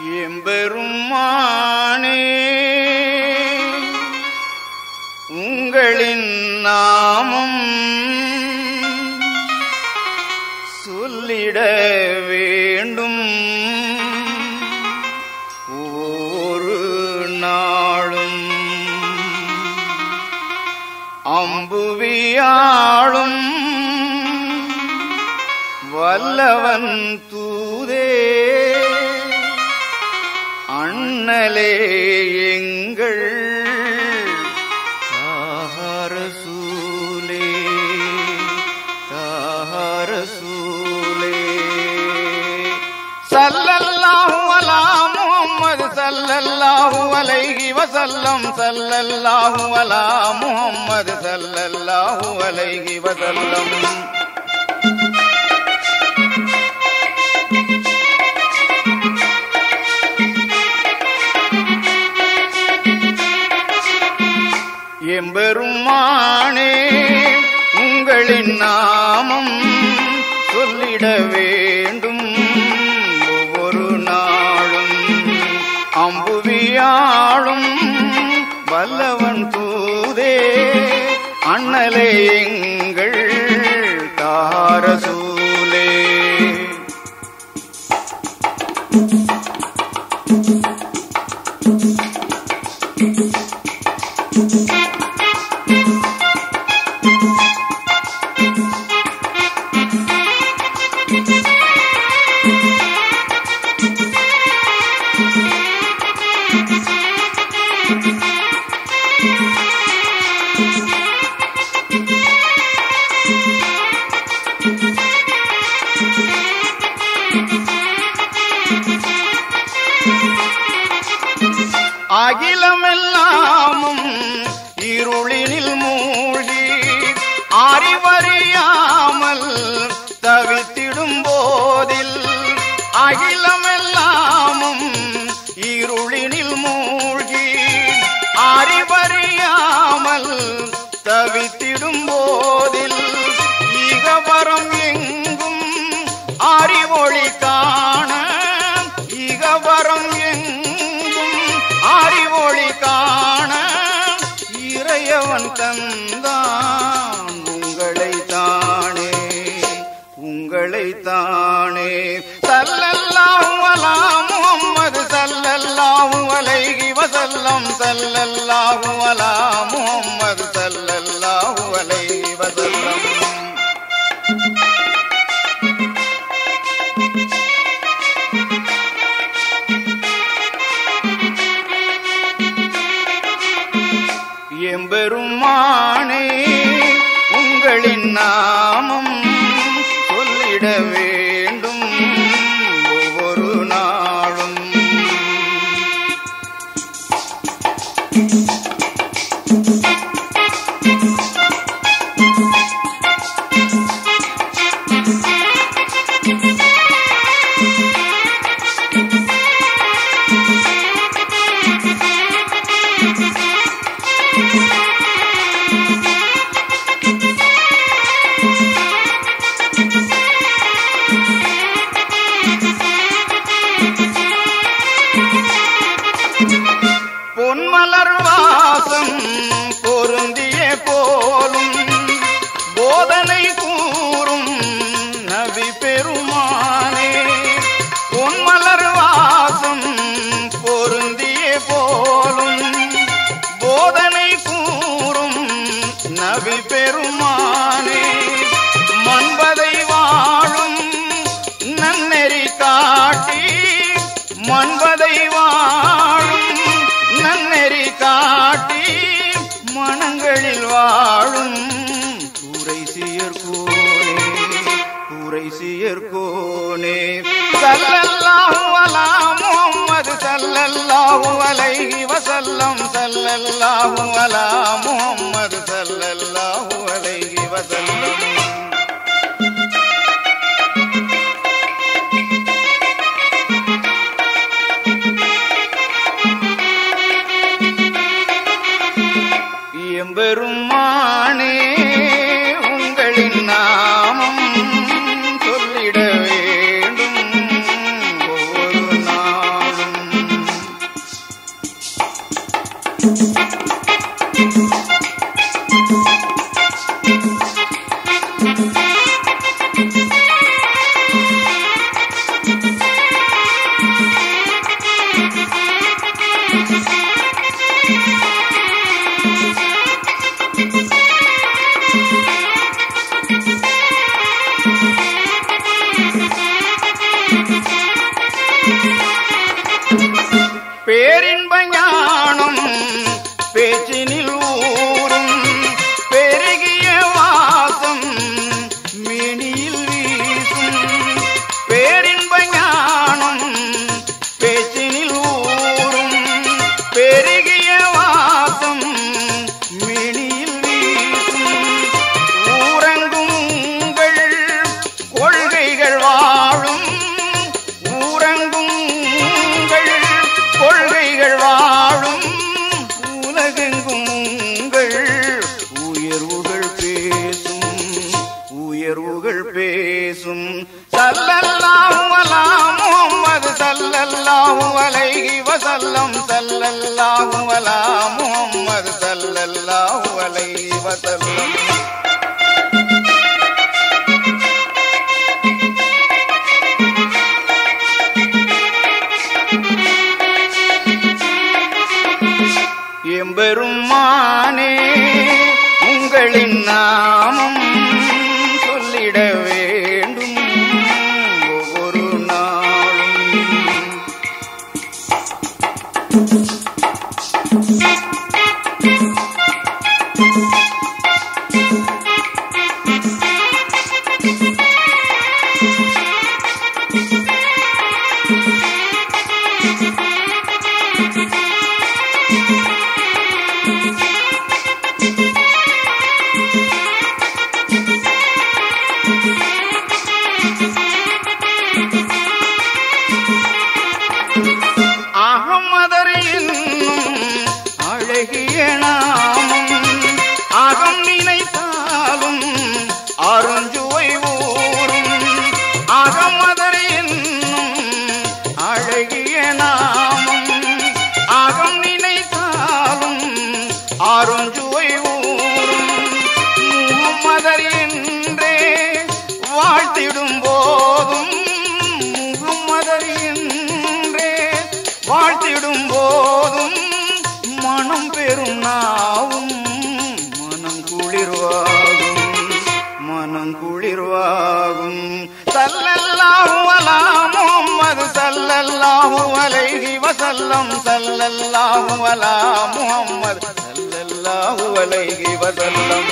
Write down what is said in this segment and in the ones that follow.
எம்பெருமானே உங்களின் நாமம் சொல்லிட வேண்டும் ஒரு நாளும் அம்புவியாளும் வல்லவன் தூதே அண்ணலே எங்கள் தாரசூலே தாரசூலே சல்லல்லாஹு அலா முஹம்மது சல்லல்லாஹு அலைஹி வஸல்லம் சல்லல்லாஹு அலா முஹம்மது சல்லல்லாஹு அலைஹி வஸல்லம் எம்பெருமானே உங்களின் நாமம் சொல்லிட வேண்டும் ஒவ்வொரு நாளும் அம்புவியாளும் வல்லவன் தூதே அண்ணலே எங்கள் தாரசூலே அகிலமெல்லாமும் இருளினில் மூழ்கி அறிவறியாமல் தவித்திடும் போதில் அகிலமெல்லாமும் இருளினில் மூழ்கி அறிவறியாமல் தவித்திடும் போதில் இகவரம் எங்கும் அறிவொளி காண இகவரம் எங்கும் அறிவொளி காண இறையவன் தந்தான் உங்களை தானே உங்களை தானே சல்லல்லாஹு அலா முஹம்மது சல்லல்லாஹு அலைஹி வஸல்லம் சல்லல்லாஹு அலா முஹம்மது சல்லல்லாஹு அலைஹி வஸல்லம் எம்பெருமானே உங்களின் நாமம் சொல்லிட வேண்டும் ஒவ்வொரு நாளும் பொன்மலர் வாசம் பொருந்திய போலும் போதனை கூறும் நபி பெருமானே பொன்மலர் வாசம் பொருந்திய போலும் போதனை கூறும் நபி பெருமானே மண்பதை வாழும் நன்னெறி காட்டி மண்பதை வாழும் நன்னெறி காட்டி மனங்களில் வாழும் கூரை சியர்கோனே கூரை சியர்கோனே சல்லல்லாஹு அலா முஹம்மது சல்லல்லாஹு அலைஹி வஸல்லம் சல்லல்லாஹு அலா முஹம்மது சல்லல்லாஹு அலைஹி வஸல்லம் எம்பெருமானே உங்களின் நாமம் சொல்லிட வேண்டும் ஒவ்வொரு நாளும் பேரின்ப ஞானம் பேச்சினில் ஊறும் பெருகிய வாசம் மேனியில் வீசும் பேரின்ப ஞானம் பேச்சினில் ஊறும் பெருகிய வாசம் மேனியில் வீசும் ஊரங்கும் உங்கள் கொள்கைகள் வாழும் ஊரங்கும் உங்கள் கொள்கைகள் வாழும் உலகெங்கும் உங்கள் உயர்வுகள் பேசும் உயர்வுகள் பேசும் சல்லல்லாஹு அலா முஹம்மது சல்லல்லாஹு அலைஹி வஸல்லம் சல்லல்லாஹு அலா முஹம்மது சல்லல்லாஹு அலைஹி வஸல்லம் எம்பெருமானே உங்களின் நாமம் சொல்லிட வேண்டும் ஒவ்வொரு நாளும் அகமதர் என்னும் அழகிய நாமம் அகம் நினைத்தாலும் அருஞ்சுவை ஊறும் அகமதர் என்னும் அழகிய நாமம் அகம் நினைத்தாலும் அருஞ்சுவை ஊறும் முகமதர் என்றே வாழ்த்திடும் போதும் முகமதர் என்றே வாழ்த்திடும் போதும் மனம் பெறும் நாவும் மனம் குளிர்வாகும் மனம் குளிர்வாகும் சல்லல்லாஹு அலா முஹம்மது சல்லல்லாஹு அலைஹி வஸல்லம் சல்லல்லாஹு அலா முஹம்மது சல்லல்லாஹு அலைஹி வஸல்லம்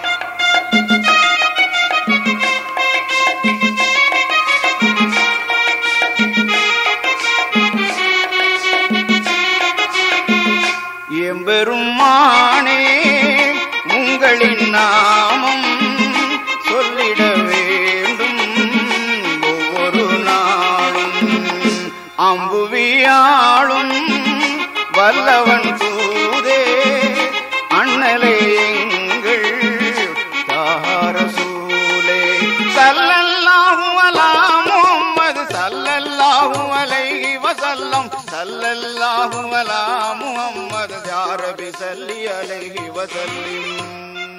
எம்பெருமானே உங்களின் நாமம் சொல்லிட வேண்டும் ஒவ்வொரு நாளும் அம்புவியாளும் வல்லவன் தூதே அண்ணலே எங்கள் தாரசூலே சல்லல்லாஹு அலா முஹம்மது சல்லல்லாஹு அலைஹி வஸல்லம் சல்லல்லாஹு அலா முஹம்மது யா ரபி ஸல்லி அலைஹி வஸல்லிம்